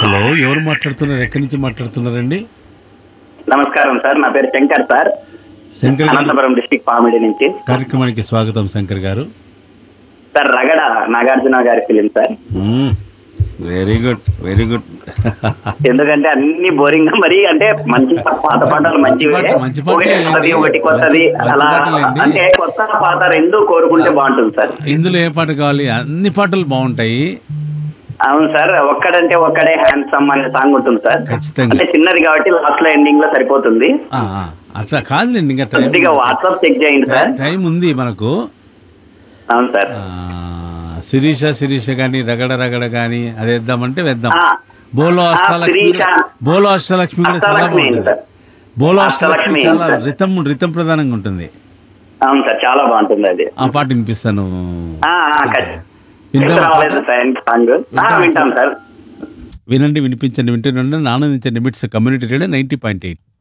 Hello ఎవరు మాట్లాడుతున్నారు ఎక్కడి నుంచి మాట్లాడుతున్నారండి నమస్కారం సార్ నా పేరు శంకర్ సార్ శంకర్ గారు అనంతపురం డిస్టిక్ పామిడి నుంచి కార్యక్రమానికి స్వాగతం శంకర్ గారు సార్ రగడ నాగార్జున గారి film sir very good very good ఎందుకంటే అన్ని బోరింగ్ గా మరి అంటే మంచి పాత పాటలు మంచివి పాట- మంచి పాటలే ఒకటి కొత్తది లేండి. ఒకటి కొత్తది మంచి- మంచి అలా పాటలేండి. అంటే కొత్త పాత రెండు కోరుకుంటే బాగుంటుంది సార్ ఇందులో ఏ పాట కావాలి అన్ని పాటలు బాగుంటాయి అవును సార్ ఒక్కడంటే ఒక్కడే హ్యాండ్సమ్ అనే సాంగ్ ఉంటుంది సార్ ఖచ్చితంగా అంటే చిన్నది కాబట్టి లాస్ట్ లో ఎండింగ్ లో సరిపోతుంది ఆ, ఆ, అట్లా కాదులేండి ఇంకా టైం కొద్దిగా వాట్సాప్ చెక్ చేయండి సార్ టైం ఉంది మనకు అవును సార్ ఆ, శిరీష శిరీష కానీ రగడ రగడ కానీ అది వేద్దామంటే వేద్దాం ఆ, బోలో ఆ, అష్టాలక్ష్మి శిరీష. బోలో అష్టాలక్ష్మి కూడా చాలా అష్టాలక్ష్మి బాగుంటుంది సార్. బోలో అష్టాలక్ష్మి అష్టాలక్ష్మి చాలా సార్. రితం రితం ప్రధానంగా ఉంటుంది అవును సార్ చాలా బాగుంటుంది అది ఆ పాట వినిపిస్తాను ఆ, ఆ, ఖచ్చి- వింటావా రాలేదు పాట? సార్ సాంగ్ ఆ, వింటాం సార్ వినండి వినిపించండి వింటుండండి ఆనందించండి MITS community radio ninety point eight